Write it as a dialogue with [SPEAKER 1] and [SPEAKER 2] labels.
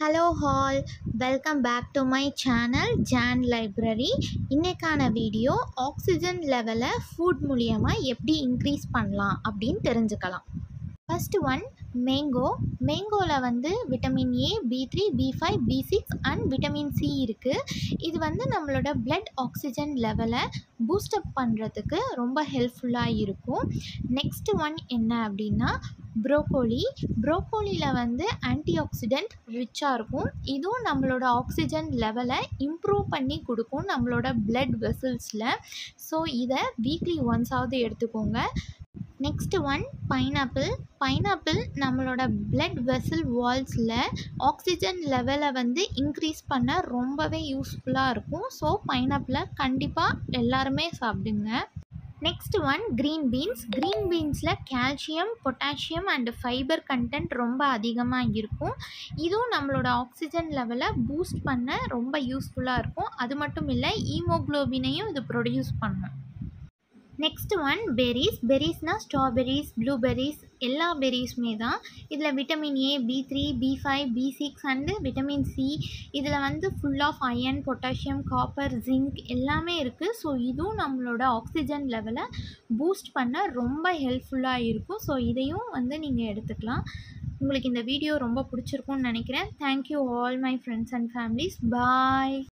[SPEAKER 1] hello all welcome back to my channel John library இன்றைக்கான video oxygen லெவலை food மூலியமாக எப்படி இன்க்ரீஸ் பண்ணலாம் அப்படின்னு தெரிஞ்சுக்கலாம் ஃபஸ்ட்டு ஒன் மேங்கோ மேங்கோவில் வந்து vitamin A B three B five B six and vitamin C இருக்குது இது வந்து நம்மளோட பிளட் ஆக்சிஜன் லெவலை பூஸ்டப் பண்ணுறதுக்கு ரொம்ப ஹெல்ப்ஃபுல்லாக இருக்கும் நெக்ஸ்ட் ஒன் என்ன அப்படின்னா ப்ரோக்கோலி ப்ரோக்கோலியில் வந்து ஆன்டி ஆக்சிடெண்ட் ரிச்சாக இருக்கும் இதுவும் நம்மளோட ஆக்சிஜன் லெவலை இம்ப்ரூவ் பண்ணி கொடுக்கும் நம்மளோட பிளட் வெசல்ஸில் ஸோ இதை வீக்லி ஒன்ஸாவது எடுத்துக்கோங்க நெக்ஸ்ட் ஒன் பைனாப்பிள் பைனாப்பிள் நம்மளோட பிளட் வெசல் வால்ஸில் ஆக்சிஜன் லெவலை வந்து இன்க்ரீஸ் பண்ண ரொம்பவே யூஸ்ஃபுல்லாக இருக்கும் ஸோ பைனாப்பிளை கண்டிப்பாக எல்லாருமே சாப்பிடுங்க next one green beans green பீன்ஸில் calcium potassium and fibre content ரொம்ப அதிகமாக இருக்கும் இதுவும் நம்மளோட ஆக்சிஜன் லெவலை பூஸ்ட் பண்ண ரொம்ப யூஸ்ஃபுல்லாக இருக்கும் அது மட்டும் இல்லை ஈமோக்ளோபினையும் இது ப்ரொடியூஸ் பண்ணும் நெக்ஸ்ட் ஒன் பெரிஸ் பெரிஸ்னால் ஸ்ட்ராபெரிஸ் ப்ளூபெரிஸ் எல்லா பெரிஸுமே தான் இதில் vitamin A B three B five B six and vitamin C இதில் வந்து full of iron potassium copper zinc எல்லாமே இருக்குது ஸோ இதுவும் நம்மளோட ஆக்சிஜன் லெவலை பூஸ்ட் பண்ண ரொம்ப ஹெல்ப்ஃபுல்லாக இருக்கும் ஸோ இதையும் வந்து நீங்கள் எடுத்துக்கலாம் உங்களுக்கு இந்த வீடியோ ரொம்ப பிடிச்சிருக்கும்னு நினைக்கிறேன் thank you all my friends and families bye